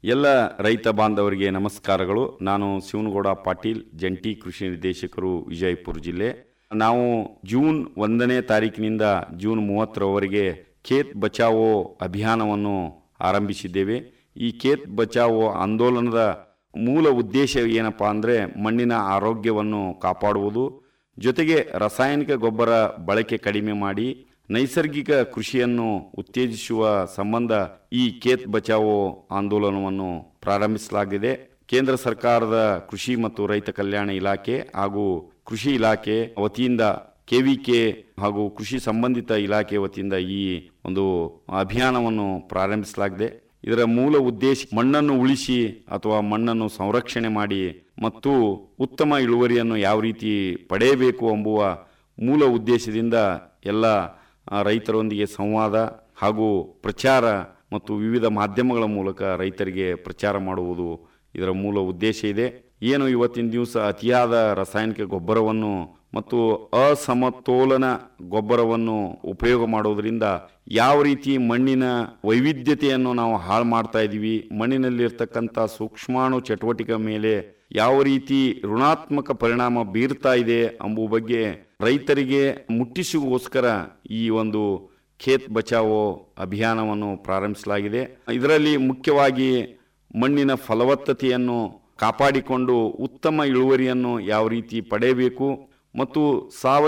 ಎಲ್ಲ ರೈತ ಬಾಂಧವರಿಗೆ ನಮಸ್ಕಾರಗಳು ನಾನು ಶಿವನಗೌಡ ಪಾಟೀಲ್ ಜಂಟಿ ಕೃಷಿ ನಿರ್ದೇಶಕರು ವಿಜಯಪುರ ಜಿಲ್ಲೆ ನಾವು ಜೂನ್ ಒಂದನೇ ತಾರೀಕಿನಿಂದ ಜೂನ್ ಮೂವತ್ತರವರೆಗೆ ಖೇತ್ ಬಚಾವೋ ಅಭಿಯಾನವನ್ನು ಆರಂಭಿಸಿದ್ದೇವೆ ಈ ಖೇತ್ ಬಚಾವೋ ಆಂದೋಲನದ ಮೂಲ ಉದ್ದೇಶ ಏನಪ್ಪಾ ಅಂದರೆ ಮಣ್ಣಿನ ಆರೋಗ್ಯವನ್ನು ಕಾಪಾಡುವುದು ಜೊತೆಗೆ ರಾಸಾಯನಿಕ ಗೊಬ್ಬರ ಬಳಕೆ ಕಡಿಮೆ ಮಾಡಿ ನೈಸರ್ಗಿಕ ಕೃಷಿಯನ್ನು ಉತ್ತೇಜಿಸುವ ಸಂಬಂಧ ಈ ಖೇತ್ ಬಚಾವೋ ಆಂದೋಲನವನ್ನು ಪ್ರಾರಂಭಿಸಲಾಗಿದೆ ಕೇಂದ್ರ ಸರ್ಕಾರದ ಕೃಷಿ ಮತ್ತು ರೈತ ಕಲ್ಯಾಣ ಇಲಾಖೆ ಹಾಗೂ ಕೃಷಿ ಇಲಾಖೆ ವತಿಯಿಂದ ಕೆವಿಕೆ ಹಾಗೂ ಕೃಷಿ ಸಂಬಂಧಿತ ಇಲಾಖೆ ವತಿಯಿಂದ ಈ ಒಂದು ಅಭಿಯಾನವನ್ನು ಪ್ರಾರಂಭಿಸಲಾಗಿದೆ ಇದರ ಮೂಲ ಉದ್ದೇಶ ಮಣ್ಣನ್ನು ಉಳಿಸಿ ಅಥವಾ ಮಣ್ಣನ್ನು ಸಂರಕ್ಷಣೆ ಮಾಡಿ ಮತ್ತು ಉತ್ತಮ ಇಳುವರಿಯನ್ನು ಯಾವ ರೀತಿ ಪಡೆಯಬೇಕು ಎಂಬುವ ಮೂಲ ಉದ್ದೇಶದಿಂದ ಎಲ್ಲ ಆ, ರೈತರೊಂದಿಗೆ ಸಂವಾದ ಹಾಗೂ ಪ್ರಚಾರ ಮತ್ತು ವಿವಿಧ ಮಾಧ್ಯಮಗಳ ಮೂಲಕ ರೈತರಿಗೆ ಪ್ರಚಾರ ಮಾಡುವುದು ಇದರ ಮೂಲ ಉದ್ದೇಶ ಇದೆ ಏನು ಇವತ್ತಿನ ದಿವಸ ಅತಿಯಾದ ರಾಸಾಯನಿಕ ಗೊಬ್ಬರವನ್ನು ಮತ್ತು ಅಸಮತೋಲನ ಗೊಬ್ಬರವನ್ನು ಉಪಯೋಗ ಮಾಡೋದ್ರಿಂದ ಯಾವ ರೀತಿ ಮಣ್ಣಿನ ವೈವಿಧ್ಯತೆಯನ್ನು ನಾವು ಹಾಳು ಮಾಡ್ತಾ ಇದ್ದೀವಿ ಮಣ್ಣಿನಲ್ಲಿರ್ತಕ್ಕಂಥ ಸೂಕ್ಷ್ಮಾಣು ಚಟುವಟಿಕೆ ಮೇಲೆ ಯಾವ ರೀತಿ ಋಣಾತ್ಮಕ ಪರಿಣಾಮ ಬೀರ್ತಾ ಇದೆ ಎಂಬುವ ಬಗ್ಗೆ ರೈತರಿಗೆ ಮುಟ್ಟಿಸುಗೋಸ್ಕರ ಈ ಒಂದು ಖೇತ್ ಬಚಾವೋ ಅಭಿಯಾನವನ್ನು ಪ್ರಾರಂಭಿಸಲಾಗಿದೆ ಇದರಲ್ಲಿ ಮುಖ್ಯವಾಗಿ ಮಣ್ಣಿನ ಫಲವತ್ತತೆಯನ್ನು ಕಾಪಾಡಿಕೊಂಡು ಉತ್ತಮ ಇಳುವರಿಯನ್ನು ಯಾವ ರೀತಿ ಪಡೆಯಬೇಕು ಮತ್ತು ಸಾವಯವ